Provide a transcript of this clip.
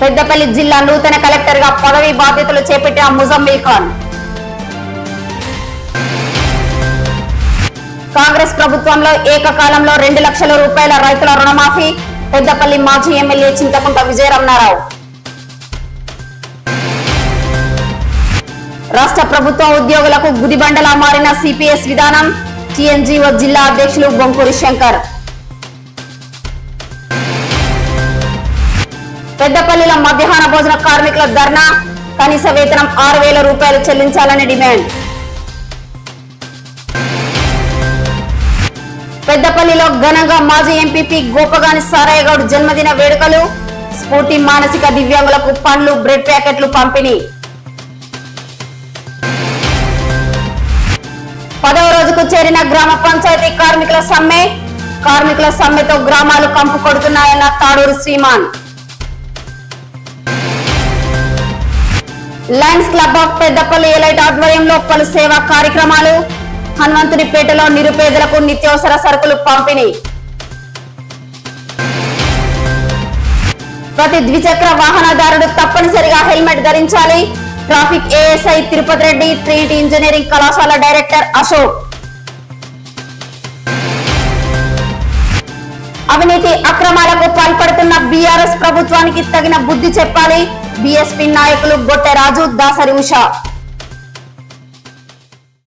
పెద్దపల్లి జిల్లా నూతన కలెక్టర్ గా పదవి బాధ్యతలు చేపట్టిన ముజమ్మిల్ ఖాన్ కాంగ్రెస్ ప్రభుత్వంలో ఏకకాలంలో రెండు లక్షల రూపాయల రైతుల రుణమాఫీ పెద్దపల్లి మాజీ ఎమ్మెల్యే చింతకుంట విజయరమణారావు రాష్ట్ర ప్రభుత్వ ఉద్యోగులకు గుదిబండలా మారిన సిపిఎస్ విధానం టిఎన్జీఓ జిల్లా అధ్యక్షులు బొంకూరి శంకర్ పెద్దపల్లిలో మధ్యాహ్న భోజన కార్మికుల ధర్నా కనీస వేతనం ఆరు వేల రూపాయలు చెల్లించాలని డిమాండ్ పెద్దపల్లిలో ఘనంగా మాజీ ఎంపీపీ గోపగాని సారయ్య గౌడ్ జన్మదిన వేడుకలు స్ఫూర్తి మానసిక దివ్యాంగులకు పండ్లు బ్రెడ్ ప్యాకెట్లు పంపిణీ పదవ రోజుకు చేరిన గ్రామ పంచాయతీ కార్మికుల సమ్మె కార్మికుల సమ్మెతో గ్రామాలు కంపు కొడుతున్నాయన్న Taduru Shriman lions club of Peddapalli elite ఆధ్వర్యంలో పలు సేవా కార్యక్రమాలు హనుమంతునిపేటలో నిరుపేదలకు నిత్యావసర సరుకులు పంపిణీ ప్రతి ద్విచక్ర వాహనదారుడు తప్పనిసరిగా హెల్మెట్ ధరించాలి traffic ASI Tirupati Reddy trinity engineering కళాశాల డైరెక్టర్ అశోక్ అవినీతి అక్రమాలకు పాల్పడుతున్న బీఆర్ఎస్ ప్రభుత్వానికి తగిన బుద్ధి చెప్పాలి బీఎస్పీ నాయకులు గొట్టె రాజు దాసరి ఉష